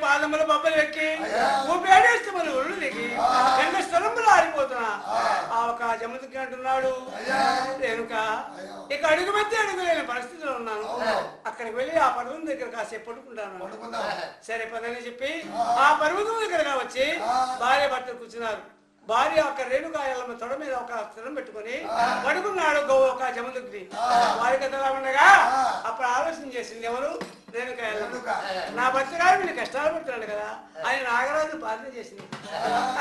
పాదముల బొబ్బలు ఎక్కి ఊపేడేస్తే మన ఒళ్ళు దిగి ఎండ స్థలంలో ఆరిపోతున్నా ఆ ఒక జమదుకి అంటున్నాడు రేణుక ఇక అడుగు మధ్య అడుగు లేని పరిస్థితిలో ఉన్నాను అక్కడికి వెళ్ళి ఆ పర్వతం దగ్గర కాసేపు పడుకుంటాను పడుకుందాం సరే పదని చెప్పి ఆ పర్వతం దగ్గరగా వచ్చి భార్య భర్తలు కూర్చున్నారు భార్య ఒక రేణుకాయలమ్మ తొడ మీద ఒక స్థిరం పెట్టుకొని పడుకున్నాడు గో ఒక జమదుగ్ని వారి కథలా ఉండగా అప్పుడు ఆలోచన చేసింది ఎవరు రేణుకాయలమ్మ రేణుక. నా భర్త గారు వీళ్ళు కష్టాలు పడుతున్నాడు కదా ఆయన నాగరాజు బాధ్యత చేసింది